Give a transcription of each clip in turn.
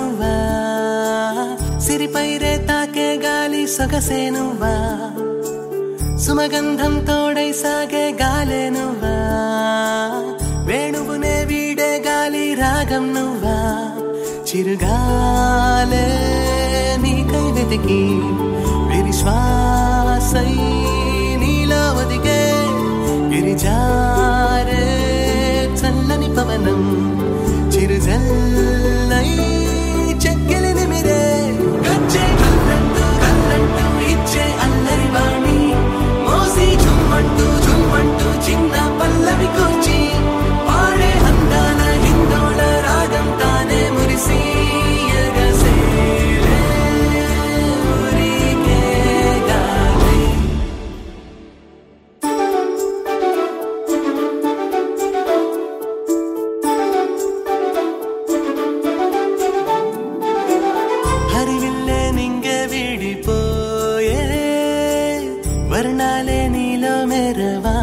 నువ్వా సిరిపై రే తాకే గాలి సొగసే నువ్వా సుమగంధం తోడై సాగే గాలే నువ్వా వేణువునే వీడే గాలి రాగం నువ్వా చిరుగాలే నీకై వెతికి విశ్వాసై నీలో ఒదిగే గిరిజారే చల్లని పవనం చిరుజల్లై చెక్కిలి నిమిరే గచ్చే కల్లంటూ కల్లంటూ ఇచ్చే అల్లరి వాణి మోసి చుమ్మంటూ చుమ్మంటూ చిన్న పల్లవి కూర్చి పాడే అందాల హిందోళ రాగం తానే మురిసి ఎగసేలే ఊరికే గాలి హరివిల్లే నింగే విడిపోయే వర్ణాలే నీలో మెరవా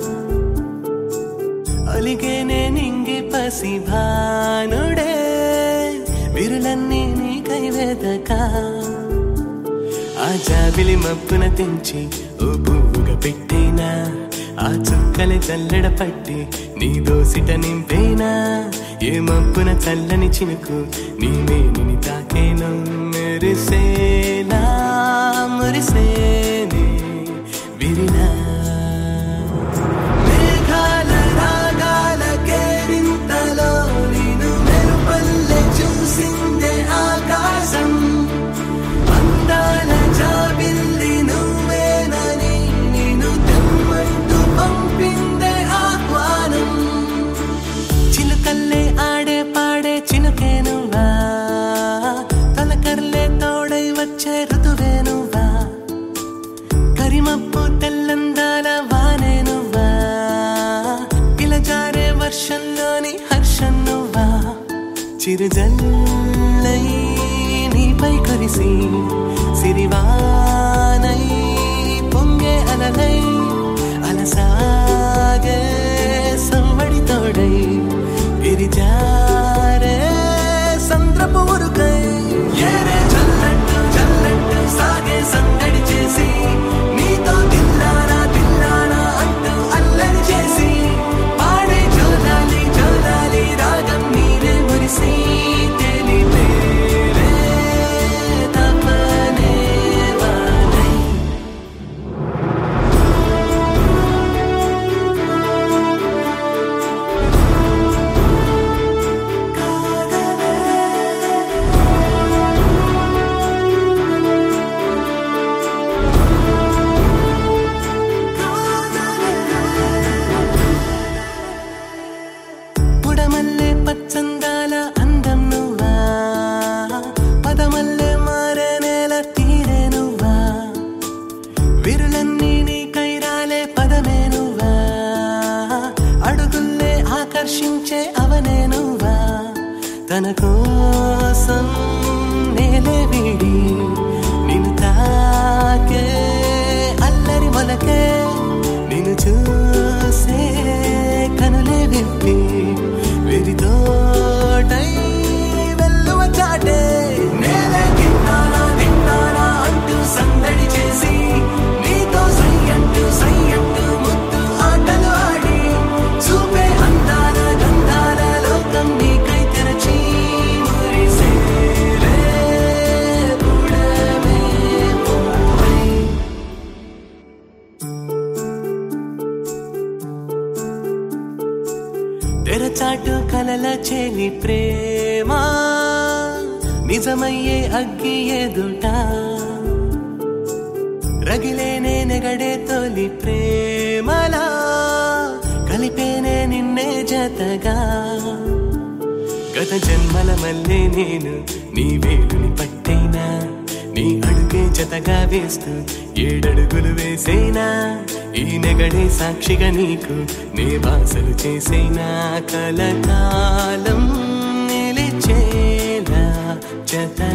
అలిగేనే నింగి పసి భానుడే విరులన్నీ నీకై వెదక ఆ జాబిలి మబ్బున తెంచి ఓ పువ్వుగా పెట్టేనా ఆ చుక్కలి చల్లడ పట్టి నీ దోసిట నింపేనా ఏ మబ్బున చల్లని చినుకు నీ మేనిని తాకేను మెరిసేనా మురిసేనే విరినా మేఘాల రాగాల కేరింతలో నేను మెరుపల్లె చూసిందే ఆకాశం అందాల జాబిల్లి నువ్వేనని నేను తెమ్మంటూ పంపిందే ఆహ్వానం చిలుకల్లే ఆడే పాడే చినుకే నువ్వా తలకర్లే తోడై వచ్చే ఋతువే నువ్వా కరిమప్పు తెల్లందాల వానే నువ్వా పిలజారే వర్షంలోని హర్షం నువ్వా చిరుజల్లై నీపై కురిసి సిరివానై పొంగే అలలై అలసాగే సంవడి తోడై గిరిజారే సంద్రపు ఉరుకై ఏరే చల్లట్టు చల్లట్టు సాగే సందడి చేసి నీతో తిల్లానా తిల్లానా అంటూ అల్లరి చేసి పాడే జోలాలి జోలాలి రాగం నీరే మురిసి తెలిపేరే తపనే వానై పుడమల్లె పచ్చందాల అందం నువ్వా పదమల్లె మారే నేల తీరే నువ్వా విరులన్నీ నీ కైరాలే పదమే నువ్వా అడుగుల్లే ఆకర్షించే అవనే నువ్వా తన కోసం నేలే వీడి నిన్ను తాకే అల్లరి మొలకే నిన్ను చూసే కనులే విప్పి వెరితోటై వెల్లువ చాటే నేలే తిన్నానా తిన్నానా అంటూ సందడి చేసి నీతో సై అంటూ సై అంటూ ముద్దు ఆటలు ఆడి చూపే అందాల గంధాల లోకం నీకై తెరచి మురిసేలే పుడమే పువ్వై. తెరచాటు కలల చెలి ప్రేమ నిజమయ్యే అగ్గి ఎదుట రగిలేనే నెగడే తొలి ప్రేమలా కలిపేనే నిన్నే జతగా గత జన్మల మల్లే నేను నీ వేలుని పట్టైనా నీ అడుగే జతగా వేస్తూ ఏడడుగులు వేసేనా ఈ నెగడే సాక్షిగా నీకు నే బాసలు చేసేనా కలకాలం నిలిచేలా జత